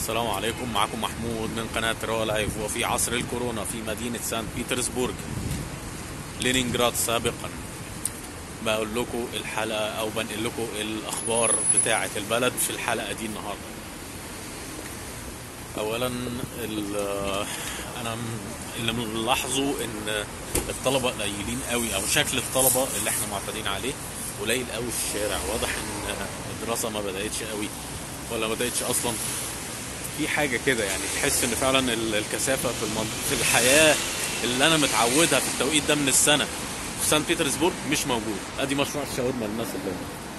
السلام عليكم معكم محمود من قناة رو لايف وفي عصر الكورونا في مدينة سان بيترسبورغ لينينجراد سابقا بقول لكم الحلقة أو بنقل لكم الأخبار بتاعة البلد في الحلقة دي النهاردة أولا ال- أنا م- اللي ملاحظه إن الطلبة قليلين قوي أو شكل الطلبة اللي إحنا معتادين عليه قليل قوي في الشارع واضح إن الدراسة ما بدأتش قوي ولا ما بدأتش أصلا في حاجه كده يعني تحس ان فعلا ال- الكثافه في المنطقه في الحياه اللي انا متعودها في التوقيت ده من السنه في سان بيترسبورغ مش موجود ادي مشروع الشاورما للناس اللي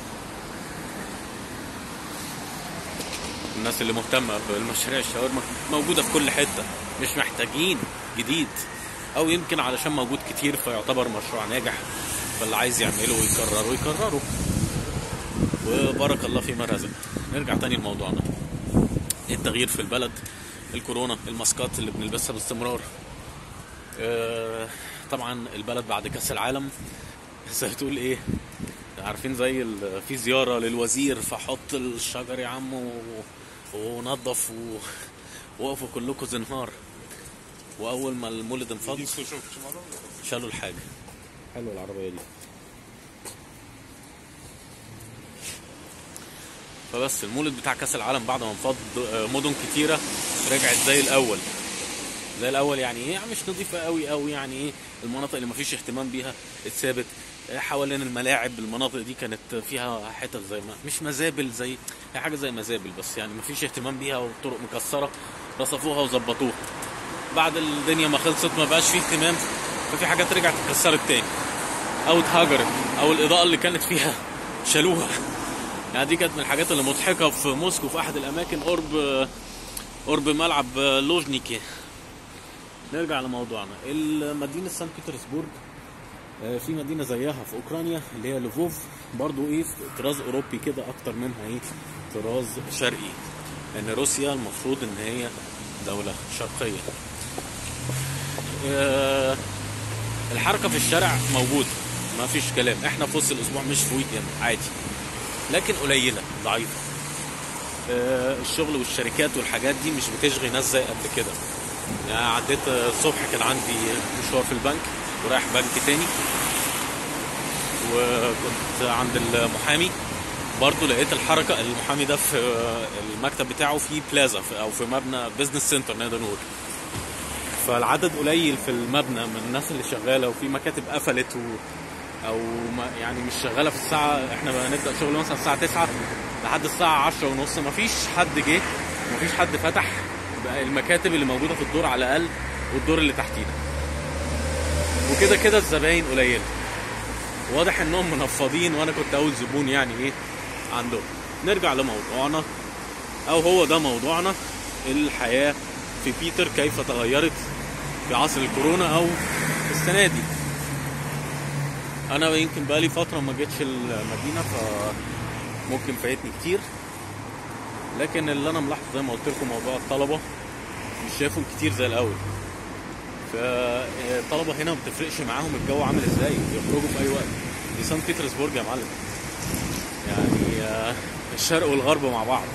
الناس اللي مهتمه بالمشاريع الشاورما موجوده في كل حته مش محتاجين جديد او يمكن علشان موجود كتير فيعتبر مشروع ناجح فاللي عايز يعمله ويكرره يكرره وبارك الله فيما رزق نرجع تاني لموضوعنا ايه التغيير في البلد الكورونا الماسكات اللي بنلبسها باستمرار آه، طبعا البلد بعد كاس العالم زي تقول ايه عارفين زي ال- في زياره للوزير فحط الشجر يا عم و- ونظف و- وقفوا كلكم زنهار واول ما المولد انفض شالوا الحاجه حلوه العربيه دي فبس المولد بتاع كاس العالم بعد ما انفض آه، مدن كتيره رجعت زي الاول زي الاول يعني ايه مش نظيفه قوي قوي يعني ايه المناطق اللي مفيش اهتمام بيها اتثابت آه، حوالين الملاعب المناطق دي كانت فيها حتت زي ما مش مزابل زي هي حاجه زي مزابل بس يعني مفيش اهتمام بيها والطرق مكسره رصفوها وظبطوها بعد الدنيا ما خلصت ما بقاش فيه اهتمام ففي حاجات رجعت اتكسرت تاني او اتهجرت او الاضاءه اللي كانت فيها شالوها يعني دي كانت من الحاجات اللي مضحكه في موسكو في احد الاماكن قرب قرب ملعب لوجنيكي نرجع لموضوعنا المدينه سان بيترسبورغ آه، في مدينه زيها في اوكرانيا اللي هي لوفوف برضو ايه في طراز اوروبي كده اكتر منها ايه طراز شرقي لان روسيا المفروض ان هي دوله شرقيه آه، الحركه في الشارع موجوده ما فيش كلام احنا في وسط الاسبوع مش في ويكند عادي لكن قليله ضعيفه آه، الشغل والشركات والحاجات دي مش بتشغي ناس زي قبل كده يعني عديت آه، الصبح كان عندي مشوار في البنك ورايح بنك تاني وكنت عند المحامي برضه لقيت الحركه المحامي ده في آه، المكتب بتاعه في بلازا في او في مبنى بزنس سنتر نقدر نقول فالعدد قليل في المبنى من الناس اللي شغاله وفي مكاتب قفلت و... او ما يعني مش شغاله في الساعه احنا بقى نبدا شغل مثلا الساعه 9 لحد الساعه 10 ونص مفيش حد جه مفيش حد فتح بقى المكاتب اللي موجوده في الدور على الاقل والدور اللي تحتينا وكده كده الزباين قليله واضح انهم منفضين وانا كنت اول زبون يعني ايه عندهم نرجع لموضوعنا او هو ده موضوعنا الحياه في بيتر كيف تغيرت في عصر الكورونا او السنه دي انا يمكن بقالي فتره ما جيتش المدينه فممكن فايتني كتير لكن اللي انا ملاحظه زي ما قلت لكم موضوع الطلبه مش شايفهم كتير زي الاول فالطلبه هنا ما بتفرقش معاهم الجو عامل ازاي يخرجوا في اي وقت دي سان بيترسبورج يا معلم يعني آه، الشرق والغرب مع بعض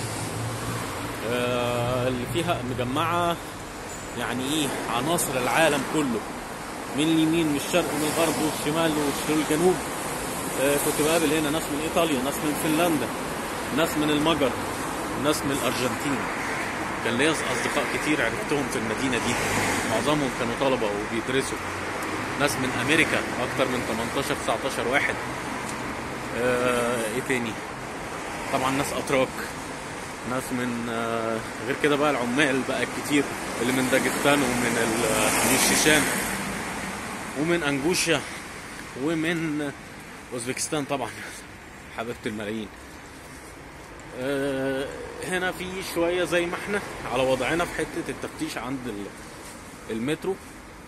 آه، اللي فيها مجمعه يعني ايه عناصر العالم كله من اليمين من الشرق من الغرب والشمال والجنوب آه، كنت بقابل هنا ناس من ايطاليا ناس من فنلندا ناس من المجر ناس من الارجنتين كان ليا اصدقاء كتير عرفتهم في المدينه دي معظمهم كانوا طلبه وبيدرسوا ناس من امريكا اكتر من 18 19 واحد آه، ايه تاني طبعا ناس اتراك ناس من آه، غير كده بقى العمال بقى الكتير اللي من داجستان ومن ال- من الشيشان ومن انجوشيا ومن اوزبكستان طبعا حبيبه الملايين آه، هنا في شويه زي ما احنا على وضعنا في حته التفتيش عند ال- المترو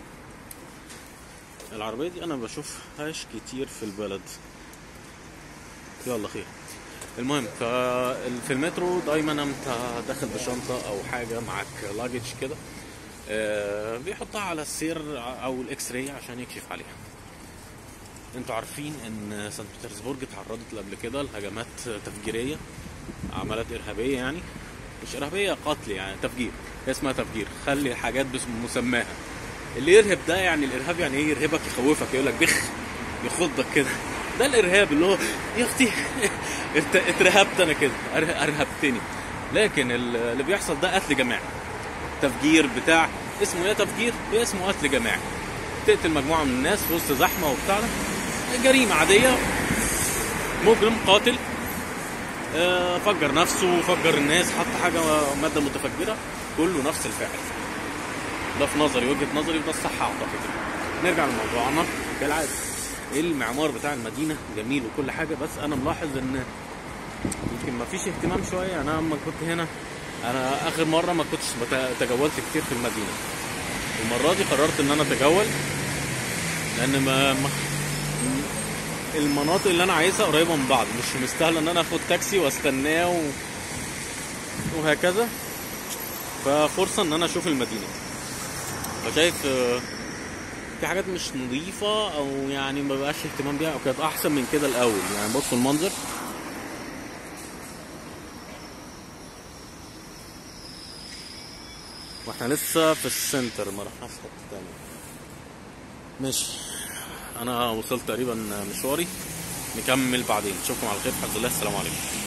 العربيه دي انا بشوفهاش كتير في البلد يلا خير المهم ف- في المترو دايما انت داخل بشنطه او حاجه معاك لاجج كده آه، بيحطها على السير او الاكس راي عشان يكشف عليها انتوا عارفين ان سانت بطرسبورج اتعرضت قبل كده لهجمات تفجيريه عمليات ارهابيه يعني مش ارهابيه قتل يعني تفجير هي اسمها تفجير خلي الحاجات بمسماها اللي يرهب ده يعني الارهاب يعني ايه يرهبك يخوفك يقول لك بخ يخضك كده ده الارهاب اللي هو يا اختي ارت- اترهبت انا كده أره- ارهبتني لكن ال- اللي بيحصل ده قتل جماعي تفجير بتاع اسمه ايه تفجير هي اسمه قتل جماعي تقتل مجموعه من الناس في وسط زحمه وبتاع ده. جريمه عاديه مجرم قاتل آه، فجر نفسه فجر الناس حط حاجه ماده متفجره كله نفس الفعل ده في نظري وجهه نظري وده الصح اعتقد نرجع لموضوعنا كالعاده المعمار بتاع المدينه جميل وكل حاجه بس انا ملاحظ ان يمكن ما فيش اهتمام شويه انا لما كنت هنا انا اخر مره ما كنتش بت- تجولت كتير في المدينه المره دي قررت ان انا اتجول لان ما, ما المناطق اللي انا عايزها قريبه من بعض مش مستاهله ان انا اخد تاكسي واستناه و... وهكذا ففرصه ان انا اشوف المدينه فشايف آه، في حاجات مش نظيفه او يعني ما بقاش اهتمام بيها او كانت احسن من كده الاول يعني بصوا المنظر واحنا لسه في السنتر ما رحناش حته تانية ماشي انا وصلت تقريبا مشواري نكمل بعدين نشوفكم على خير الحمد لله السلام عليكم